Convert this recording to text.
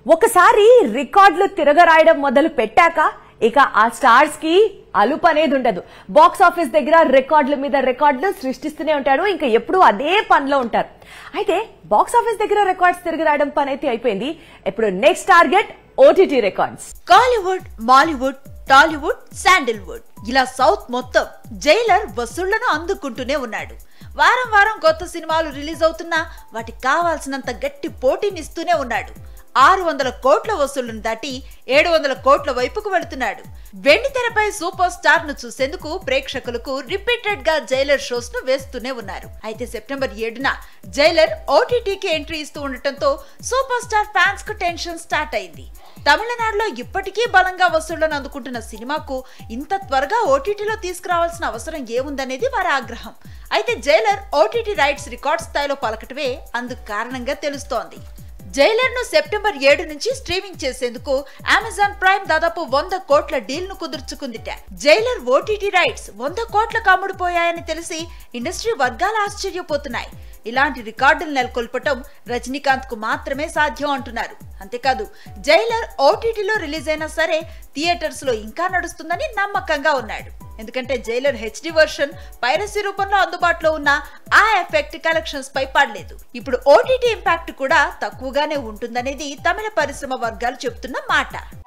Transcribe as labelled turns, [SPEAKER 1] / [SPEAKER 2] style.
[SPEAKER 1] ఒకసారి రికార్డులు తిరగరాయడం మొదలు పెట్టాక ఇక ఆ స్టార్స్ కి అలుపు అనేది ఉండదు బాక్స్ ఆఫీస్ దగ్గర రికార్డుల మీద రికార్డులు సృష్టిస్తూనే ఉంటాడు ఇంకా ఎప్పుడూ అదే పనిలో ఉంటారు అయితే బాక్స్ ఆఫీస్ దగ్గర రికార్డ్స్ తిరగరాయడం పని అయితే అయిపోయింది ఇప్పుడు next target OTT records
[SPEAKER 2] Kollywood Mollywood Tollywood Sandalwood ఇలా సౌత్ మొత్తం జైలర్ వసూళ్లను అందుకుంటూనే ఉన్నాడు వారం వారం కొత్త సినిమాలు రిలీజ్ అవుతున్నా వాటికి కావాల్సినంత గట్టి పోటీనిస్తూనే ఉన్నాడు ఆరు వందల కోట్ల వసూళ్లను దాటి ఏడు వందల కోట్ల వైపుకు వెళుతున్నాడు వెండి తెరపై సూపర్ స్టార్ ను చూసేందుకు ప్రేక్షకులకు రిపీటెడ్ గా జైలర్ షోస్ ను వేస్తూనే ఉన్నారు అయితే సెప్టెంబర్ ఏడున జైలర్ ఓటీటీకి ఎంట్రీ ఇస్తూ ఉండటంతో సూపర్ స్టార్ ఫ్యాన్స్ కు టెన్షన్ స్టార్ట్ అయింది తమిళనాడులో ఇప్పటికీ బలంగా వసూళ్లను అందుకుంటున్న సినిమాకు ఇంత త్వరగా ఓటీటీలో తీసుకురావాల్సిన అవసరం ఏముందనేది వారి ఆగ్రహం అయితే జైలర్ ఓటీటీ రైట్స్ రికార్డ్ స్థాయిలో పలకటమే అందుకు కారణంగా తెలుస్తోంది జైలర్ ను సెప్టెంబర్ ఏడు నుంచి స్ట్రీమింగ్ చేసేందుకు అమెజాన్ ప్రైమ్ దాదాపు వంద కోట్ల డీల్ ను కుదుర్చుకుందిట జైలర్ ఓటీటీ రైట్స్ వంద కోట్లకు అమ్ముడుపోయాయని తెలిసి ఇండస్ట్రీ వర్గాలు ఆశ్చర్యపోతున్నాయి ఇలాంటి రికార్డులు నెలకొల్పటం రజనీకాంత్ కు మాత్రమే సాధ్యం అంటున్నారు అంతేకాదు జైలర్ ఓటీటీలో రిలీజ్ అయినా సరే థియేటర్స్ లో ఇంకా నడుస్తుందని నమ్మకంగా ఉన్నాడు ఎందుకంటే జైలర్ హెచ్డి వర్షన్ పైరసీ రూపంలో అందుబాటులో ఉన్న ఆ ఎఫెక్ట్ కలెక్షన్స్ పై పడలేదు ఇప్పుడు ఓటీటీ ఇంపాక్ట్ కూడా తక్కువగానే ఉంటుందనేది తమిళ పరిశ్రమ వర్గాలు చెబుతున్న మాట